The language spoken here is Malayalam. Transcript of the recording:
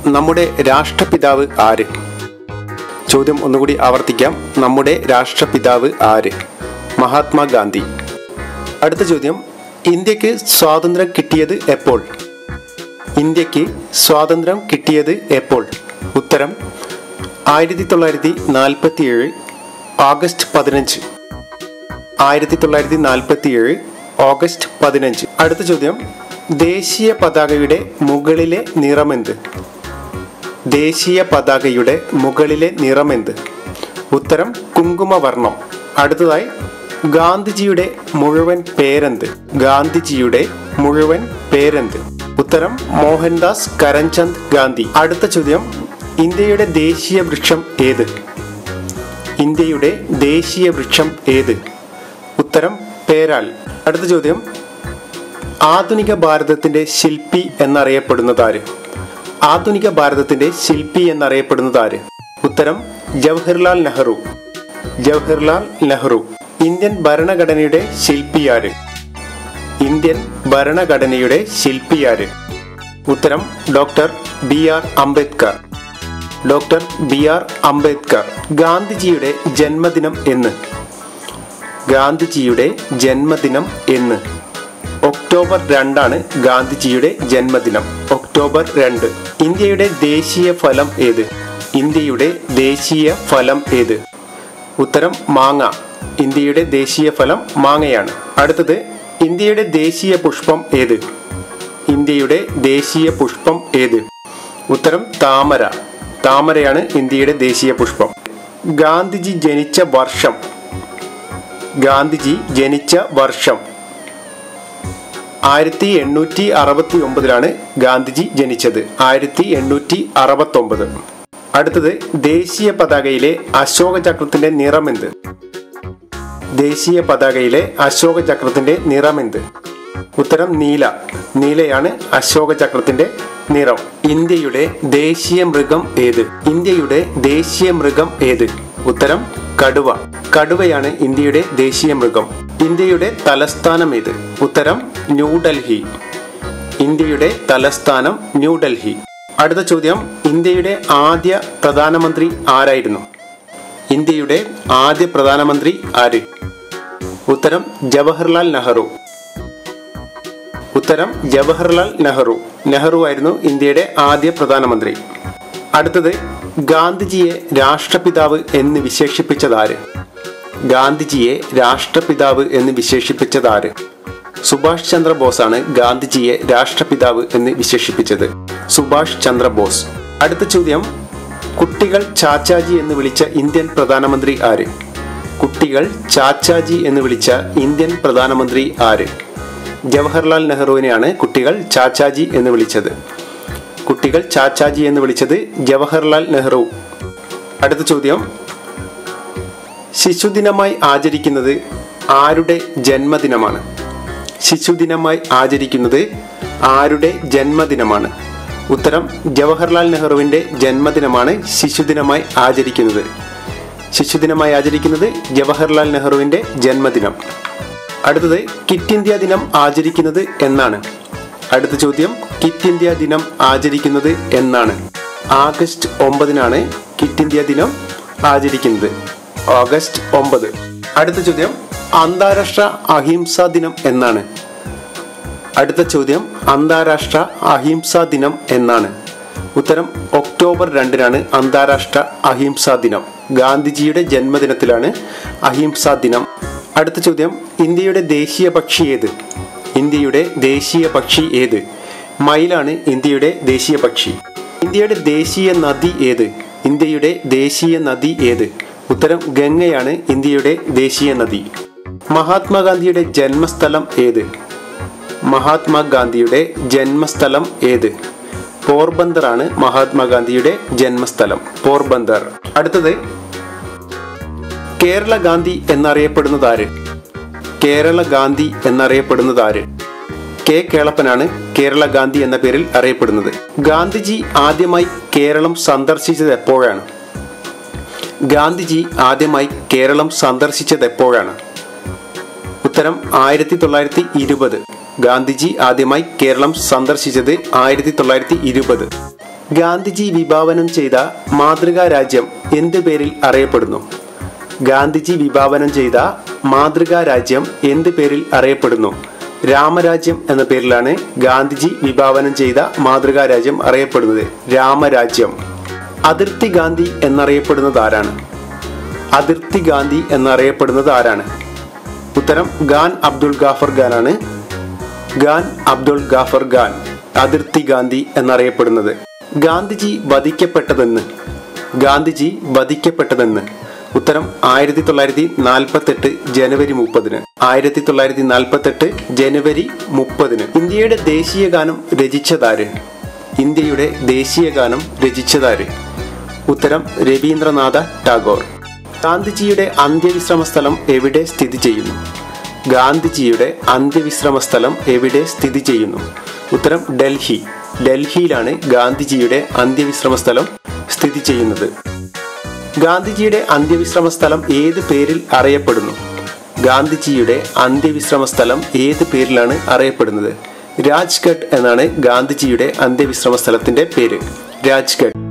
നമ്മുടെ രാഷ്ട്രപിതാവ് ആര് ചോദ്യം ഒന്നുകൂടി ആവർത്തിക്കാം നമ്മുടെ രാഷ്ട്രപിതാവ് ആര് മഹാത്മാഗാന്ധി അടുത്ത ചോദ്യം ഇന്ത്യക്ക് സ്വാതന്ത്ര്യം കിട്ടിയത് എപ്പോൾ ഇന്ത്യക്ക് സ്വാതന്ത്ര്യം കിട്ടിയത് എപ്പോൾ ഉത്തരം ആയിരത്തി തൊള്ളായിരത്തി നാൽപ്പത്തിയേഴ് ആഗസ്റ്റ് പതിനഞ്ച് ആയിരത്തി തൊള്ളായിരത്തി നാൽപ്പത്തിയേഴ് ഓഗസ്റ്റ് പതിനഞ്ച് അടുത്ത ചോദ്യം ദേശീയ പതാകയുടെ മുകളിലെ നിറമെന്ത് ദേശീയ പതാകയുടെ മുകളിലെ നിറമെന്ത് ഉത്തരം കുങ്കുമവർണം അടുത്തതായി ഗാന്ധിജിയുടെ മുഴുവൻ പേരെന്ത് ഗാന്ധിജിയുടെ മുഴുവൻ പേരെന്ത് ഉത്തരം മോഹൻദാസ് കരംചന്ദ് ഗാന്ധി അടുത്ത ചോദ്യം ഇന്ത്യയുടെ ദേശീയ വൃക്ഷം ഏത് ഇന്ത്യയുടെ ദേശീയ വൃക്ഷം ഏത് ഉത്തരം പേരാൽ അടുത്ത ചോദ്യം ആധുനിക ഭാരതത്തിന്റെ ശില്പി എന്നറിയപ്പെടുന്നത് ആര് ആധുനിക ഭാരതത്തിന്റെ ശില്പി എന്നറിയപ്പെടുന്നത് ആര് ഉത്തരം ജവഹർലാൽ നെഹ്റു ജവഹർലാൽ നെഹ്റു ഇന്ത്യൻ ഭരണഘടനയുടെ ശില്പി ആര് ഇന്ത്യൻ ഭരണഘടനയുടെ ശില്പി ആര് ഉത്തരം doctor B R Ambedkar doctor B R Ambedkar ഗാന്ധിജിയുടെ ജന്മദിനം എന്ന് ഗാന്ധിജിയുടെ ജന്മദിനം എന്ന് ഒക്ടോബർ രണ്ടാണ് ഗാന്ധിജിയുടെ ജന്മദിനം ഒക്ടോബർ രണ്ട് ഇന്ത്യയുടെ ദേശീയ ഫലം ഏത് ഇന്ത്യയുടെ ദേശീയ ഫലം ഏത് ഉത്തരം മാങ്ങ ഇന്ത്യയുടെ ദേശീയ ഫലം മാങ്ങയാണ് അടുത്തത് ഇന്ത്യയുടെ ദേശീയ പുഷ്പം ഏത് ഇന്ത്യയുടെ ദേശീയ പുഷ്പം ഏത് ഉത്തരം താമര താമരയാണ് ഇന്ത്യയുടെ ദേശീയ പുഷ്പം ഗാന്ധിജി ജനിച്ച വർഷം ഗാന്ധിജി ജനിച്ച വർഷം ആയിരത്തി എണ്ണൂറ്റി അറുപത്തി ഒമ്പതിലാണ് ഗാന്ധിജി ജനിച്ചത് ആയിരത്തി എണ്ണൂറ്റി അറുപത്തി ഒമ്പത് അടുത്തത് ദേശീയ പതാകയിലെ അശോക ചക്രത്തിന്റെ നിറമെന്ത് ദേശീയ പതാകയിലെ അശോക ചക്രത്തിന്റെ നിറമെന്ത് ഉത്തരം നീല നീലയാണ് അശോക ചക്രത്തിന്റെ നിറം ഇന്ത്യയുടെ ദേശീയ മൃഗം ഏത് ഇന്ത്യയുടെ ദേശീയ മൃഗം ഏത് ഉത്തരം കടുവ കടുവയാണ് ഇന്ത്യയുടെ ദേശീയ മൃഗം ഇന്ത്യയുടെ തലസ്ഥാനം ഏത് ഉത്തരം ന്യൂഡൽഹി ഇന്ത്യയുടെ തലസ്ഥാനം ന്യൂഡൽഹി അടുത്ത ചോദ്യം ഇന്ത്യയുടെ ആദ്യ പ്രധാനമന്ത്രി ആരായിരുന്നു ഇന്ത്യയുടെ ആദ്യ പ്രധാനമന്ത്രി ആര് ഉത്തരം ജവഹർലാൽ നെഹ്റു ഉത്തരം ജവഹർലാൽ നെഹ്റു നെഹ്റു ആയിരുന്നു ഇന്ത്യയുടെ ആദ്യ പ്രധാനമന്ത്രി അടുത്തത് ഗാന്ധിജിയെ രാഷ്ട്രപിതാവ് എന്ന് വിശേഷിപ്പിച്ചതാര് ഗാന്ധിജിയെ രാഷ്ട്രപിതാവ് എന്ന് വിശേഷിപ്പിച്ചതാര് സുഭാഷ് ചന്ദ്രബോസാണ് ഗാന്ധിജിയെ രാഷ്ട്രപിതാവ് എന്ന് വിശേഷിപ്പിച്ചത് സുഭാഷ് ചന്ദ്രബോസ് അടുത്ത ചോദ്യം കുട്ടികൾ ചാച്ചാജി എന്ന് വിളിച്ച ഇന്ത്യൻ പ്രധാനമന്ത്രി ആര് കുട്ടികൾ ചാച്ചാജി എന്ന് വിളിച്ച ഇന്ത്യൻ പ്രധാനമന്ത്രി ആര് ജവഹർലാൽ നെഹ്റുവിനെയാണ് കുട്ടികൾ ചാച്ചാജി എന്ന് വിളിച്ചത് കുട്ടികൾ ചാച്ചാജി എന്ന് വിളിച്ചത് ജവഹർലാൽ നെഹ്റു അടുത്ത ചോദ്യം ശിശുദിനമായി ആചരിക്കുന്നത് ആരുടെ ജന്മദിനമാണ് ശിശുദിനമായി ആചരിക്കുന്നത് ആരുടെ ജന്മദിനമാണ് ഉത്തരം ജവഹർലാൽ നെഹ്റുവിന്റെ ജന്മദിനമാണ് ശിശുദിനമായി ആചരിക്കുന്നത് ശിശുദിനമായി ആചരിക്കുന്നത് ജവഹർലാൽ നെഹ്റുവിന്റെ ജന്മദിനം അടുത്തത് കിറ്റ് ഇന്ത്യ ദിനം ആചരിക്കുന്നത് എന്നാണ് അടുത്ത ചോദ്യം കിറ്റ് ഇന്ത്യ ദിനം ആചരിക്കുന്നത് എന്നാണ് ആഗസ്റ്റ് ഒമ്പതിനാണ് കിറ്റ് ഇന്ത്യ ദിനം ആചരിക്കുന്നത് ഓഗസ്റ്റ് ഒമ്പത് അടുത്ത ചോദ്യം അന്താരാഷ്ട്ര അഹിംസാ ദിനം എന്നാണ് അടുത്ത ചോദ്യം അന്താരാഷ്ട്ര അഹിംസാ ദിനം എന്നാണ് ഉത്തരം ഒക്ടോബർ രണ്ടിനാണ് അന്താരാഷ്ട്ര അഹിംസാ ദിനം ഗാന്ധിജിയുടെ ജന്മദിനത്തിലാണ് അഹിംസാ ദിനം അടുത്ത ചോദ്യം ഇന്ത്യയുടെ ദേശീയ പക്ഷി ഏത് ഇന്ത്യയുടെ ദേശീയ പക്ഷി ഏത് മയിലാണ് ഇന്ത്യയുടെ ദേശീയ പക്ഷി ഇന്ത്യയുടെ ദേശീയ നദി ഏത് ഇന്ത്യയുടെ ദേശീയ നദി ഏത് ഉത്തരം ഗംഗയാണ് ഇന്ത്യയുടെ ദേശീയ നദി മഹാത്മാഗാന്ധിയുടെ ജന്മസ്ഥലം ഏത് മഹാത്മാഗാന്ധിയുടെ ജന്മസ്ഥലം ഏത് പോർബന്ദറാണ് മഹാത്മാഗാന്ധിയുടെ ജന്മസ്ഥലം പോർബന്ദർ അടുത്തത് കേരള ഗാന്ധി എന്നറിയപ്പെടുന്നത് ആര് കേരള ഗാന്ധി എന്നറിയപ്പെടുന്നത് ആര് കെ കേളപ്പനാണ് കേരള ഗാന്ധി എന്ന പേരിൽ അറിയപ്പെടുന്നത് ഗാന്ധിജി ആദ്യമായി കേരളം സന്ദർശിച്ചത് എപ്പോഴാണ് ഗാന്ധിജി ആദ്യമായി കേരളം സന്ദർശിച്ചത് എപ്പോഴാണ് ഉത്തരം ആയിരത്തി തൊള്ളായിരത്തി ഇരുപത് ഗാന്ധിജി ആദ്യമായി കേരളം സന്ദർശിച്ചത് ആയിരത്തി തൊള്ളായിരത്തി ഇരുപത് ഗാന്ധിജി വിഭാവനം ചെയ്ത മാതൃകാ രാജ്യം എന്ത് പേരിൽ അറിയപ്പെടുന്നു ഗാന്ധിജി വിഭാവനം ചെയ്ത മാതൃകാ രാജ്യം എന്ത് പേരിൽ അറിയപ്പെടുന്നു രാമരാജ്യം എന്ന പേരിലാണ് ഗാന്ധിജി വിഭാവനം ചെയ്ത മാതൃകാ രാജ്യം അറിയപ്പെടുന്നത് രാമരാജ്യം അതിർത്തി ഗാന്ധി എന്നറിയപ്പെടുന്നത് ആരാണ് അതിർത്തി ഗാന്ധി എന്നറിയപ്പെടുന്നത് ആരാണ് ഉത്തരം ഖാൻ അബ്ദുൾ ഗാഫർ ഖാനാണ് ഖാൻ അബ്ദുൾ ഗാഫർ ഖാൻ അതിർത്തി ഗാന്ധി എന്നറിയപ്പെടുന്നത് ഗാന്ധിജി വധിക്കപ്പെട്ടതെന്ന് ഗാന്ധിജി വധിക്കപ്പെട്ടതെന്ന് ഉത്തരം ആയിരത്തി തൊള്ളായിരത്തി നാൽപ്പത്തെട്ട് ജനുവരി മുപ്പതിന് ആയിരത്തി തൊള്ളായിരത്തി നാൽപ്പത്തെട്ട് ജനുവരി മുപ്പതിന് ഇന്ത്യയുടെ ദേശീയ ഗാനം രചിച്ചതാര് ഇന്ത്യയുടെ ദേശീയ ഗാനം രചിച്ചതാര് ഉത്തരം രവീന്ദ്രനാഥ ടാഗോർ ഗാന്ധിജിയുടെ അന്ത്യവിശ്രമ സ്ഥലം എവിടെ സ്ഥിതി ചെയ്യുന്നു ഗാന്ധിജിയുടെ അന്ത്യവിശ്രമ സ്ഥലം എവിടെ സ്ഥിതി ചെയ്യുന്നു ഉത്തരം ഡൽഹി ഡൽഹിയിലാണ് ഗാന്ധിജിയുടെ അന്ത്യവിശ്രമ സ്ഥലം സ്ഥിതി ചെയ്യുന്നത് ഗാന്ധിജിയുടെ അന്ത്യവിശ്രമ സ്ഥലം ഏത് പേരിൽ അറിയപ്പെടുന്നു ഗാന്ധിജിയുടെ അന്ത്യവിശ്രമ സ്ഥലം ഏത് പേരിലാണ് അറിയപ്പെടുന്നത് രാജ്ഘട്ട് എന്നാണ് ഗാന്ധിജിയുടെ അന്ത്യവിശ്രമ സ്ഥലത്തിന്റെ പേര് രാജ്ഘട്ട്